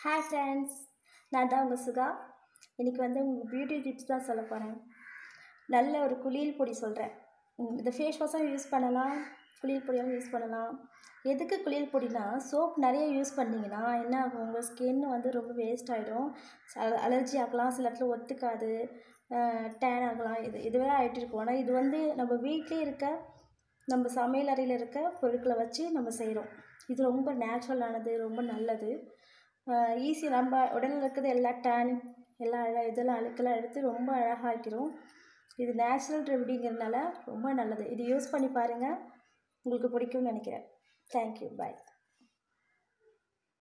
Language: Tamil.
ஹாய் ஃப்ரெண்ட்ஸ் நான் தான் உங்கள் சுகா இன்றைக்கி வந்து உங்களுக்கு பியூட்டி டிப்ஸ் தான் சொல்ல போகிறேன் நல்ல ஒரு குளியல் பொடி சொல்கிறேன் இந்த ஃபேஸ் வாஷாக யூஸ் பண்ணலாம் குளியல் பொடியாகவும் யூஸ் பண்ணலாம் எதுக்கு குளியல் பொடினா சோப் நிறைய யூஸ் பண்ணிங்கன்னா என்ன ஆகும் உங்கள் ஸ்கின் வந்து ரொம்ப வேஸ்ட் ஆகிடும் அலர்ஜி ஆகலாம் சில இடத்துல ஒத்துக்காது டேன் ஆகலாம் இது இதுவே ஆகிட்டு இருக்கும் ஆனால் இது வந்து நம்ம வீட்டிலே இருக்க நம்ம சமையல் அறையில் இருக்க பொருட்களை வச்சு நம்ம செய்கிறோம் இது ரொம்ப நேச்சுரலானது ரொம்ப நல்லது ஈஸி நம்ம உடலில் இருக்கிறது எல்லா டேன் எல்லா அழ இதெல்லாம் அழுக்கெல்லாம் எடுத்து ரொம்ப அழகாக்கிரும் இது நேச்சுரல் ரெமடிங்கிறதுனால ரொம்ப நல்லது இது யூஸ் பண்ணி பாருங்கள் உங்களுக்கு பிடிக்கும்னு நினைக்கிறேன் தேங்க்யூ பாய்